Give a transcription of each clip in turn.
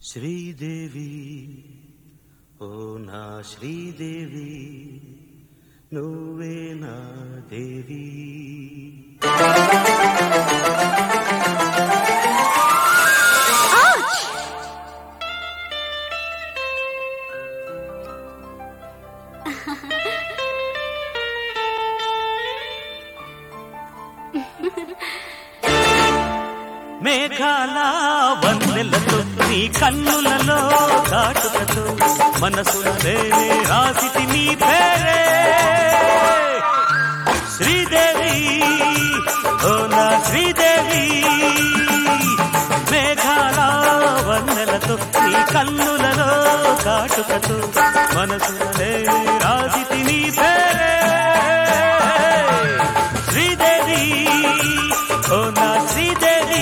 శ్రీదేవి ఓ నా శ్రీదేవి నువ్వే నా దేవి మేఘాల వన్నెలతో నీ కన్నులలో కాటుకతో మనసులే రాసితి నీ పేరే శ్రీదేవి ఓ నా శ్రీదేవి మేఘాల వన్నెలతో నీ కన్నులలో కాటుకతో మనసులే రాసితి నీ పేరే శ్రీదేవి ఓ నా శ్రీదేవి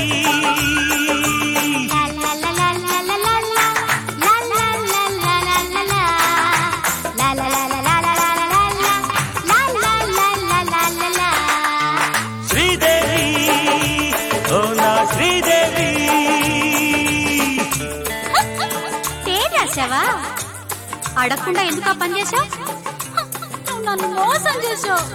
శ్రీదేవి ఓ నా శ్రీదేవి రాశావా అడగకుండా ఎందుకు ఆ పని చేశావు నన్ను మోసం చేశావు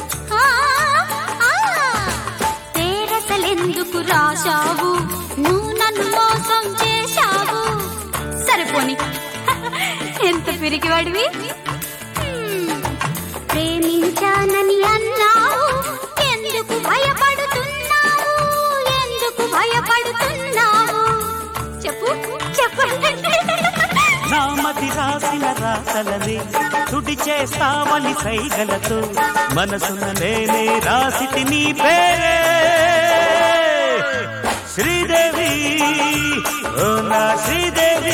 తేరసలెందుకు రాశావు నువ్వు నన్ను మోసం చేశావు సరిపోని ఎంత పిరికివాడివి హ్మ్. ప్రేమించానని అన్నావు ఎందుకు భయపడుతున్నావు ఎందుకు భయపడుతున్నావు చెప్పు చెప్పండి నామతి రాసిన రాతలనే తుడి చేస్తావని సైగలతో మనసున నేనే రాసితి నీ పేరే శ్రీదేవి ఓ నా శ్రీదేవి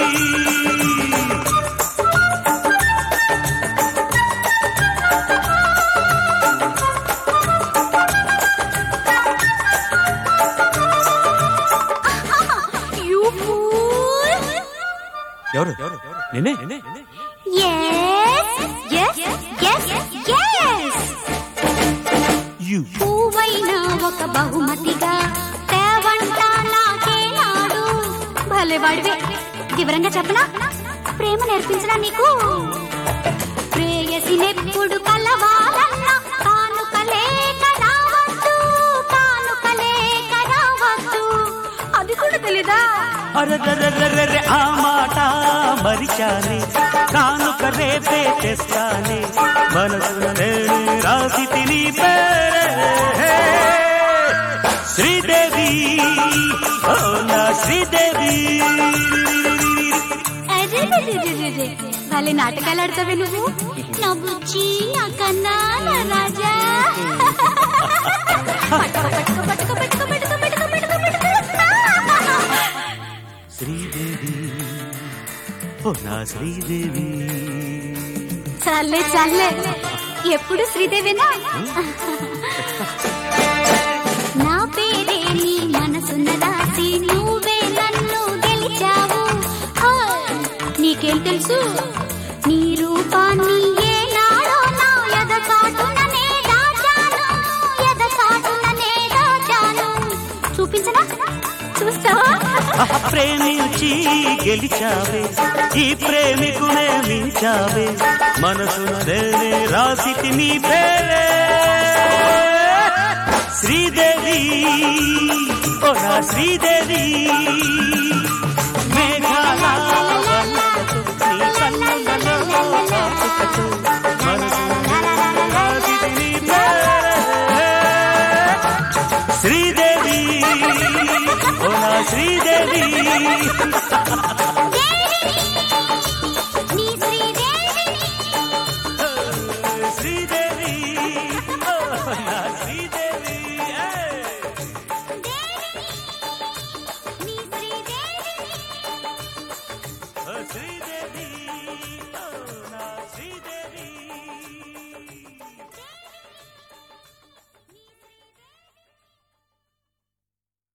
You fool! ఎవరు నేనే Yes, yes, yes, yes. You పువ్వైన ఒక బహుమతిగా తేవంట నాకేనాడు భలే వాడివే వివరంగా చెప్పనా ప్రేమ నేర్పించడా నీకు ప్రేయసినెప్పుడు కలవాలన్నా కానుకలేక రావద్దు కానుకలేక రావద్దు అది కూడా తెలీదా అరదరదరరే ఆ మాట మరిచానే కానుక రేపే తెస్తానే మనసున నేను రాసి తిని పేరే శ్రీదేవి ఓ నా శ్రీదేవి అరెరెరెరెరెరె. భలే నాటకాలు ఆడతావే నువ్వు నా బుజ్జి నా కన్నా నా రాజా పట్టుకో, పట్టుకో, పట్టుకో, పట్టుకో, పట్టుకో, పట్టుకో, పట్టుకో, పట్టుకో. శ్రీదేవి ఓ నా శ్రీదేవి చాలే చాలే ఎప్పుడు శ్రీదేవినా నా పేరే నీ మనసున్న రాసి నువ్వే నన్ను గెలిచావు ఆ, నీకేం తెలుసు నీ రూపాన్ని ఏనాడో నా ఎద చాటుననే దాచాను ఎద చాటుననే దాచాను చూపించనా చూస్తావా ప్రేమించి గెలిచావే ఈ ప్రేమికునే మించావే మనసున నేనే రాసి నీ పేరే శ్రీదేవి ఓ నా శ్రీదేవి మేఘాల వన్నెలతో నీ కన్నులలో కాటుకతో మనసున నేనే రాసితి నీ పేరే. శ్రీదేవి ఓ నా శ్రీదేవి నీ శ్రీదేవి శ్రీదేవి ఓ నా శ్రీదేవి ఏ. నీ శ్రీదేవి ఓ శ్రీదేవి